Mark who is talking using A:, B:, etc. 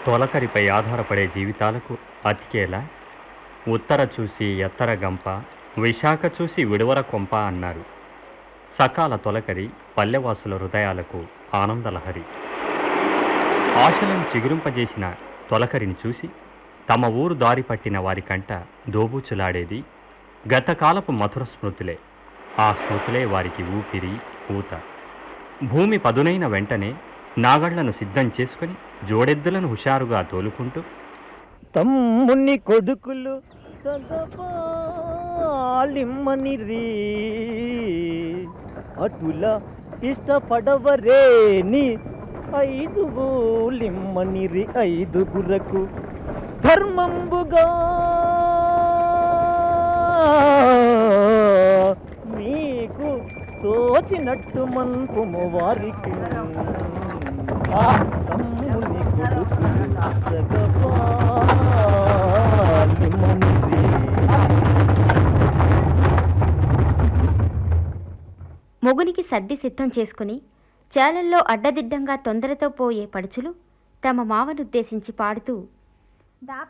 A: తొలకరిపై ఆధారపడే జీవితాలకు అతికేలా ఉత్తర చూసి ఎత్తర గంప విశాఖ చూసి విడువర కొంప అన్నారు సకాల తొలకరి పల్లెవాసుల హృదయాలకు ఆనందలహరి ఆశలను చిగురింపజేసిన తొలకరిని చూసి తమ ఊరు దారి పట్టిన వారి కంట దోబూచులాడేది గతకాలపు మధుర స్మృతులే ఆ స్మృతులే వారికి ఊపిరి ఊత భూమి పదునైన వెంటనే నాగళ్లను సిద్ధం చేసుకుని జోడెద్దులను హుషారుగా తోలుకుంటూ
B: తమ్ముని కొడుకులు సదపాలిమ్మని రీ అటుల ఇష్టపడవరేని ఐదుగులిమ్మని రి ఐదుగురకు ధర్మంబుగా మీకు తోచినట్టు మన్పుము వారికి ఆ తమ్ముని కొడుకులు సగపాలిమ్మని రీ
C: మొగునికి సర్ది సిద్ధం చేసుకుని చేలల్లో అడ్డదిడ్డంగా తొందరతో పోయే పడుచులు తమ మావనుద్దేశించి పాడుతూ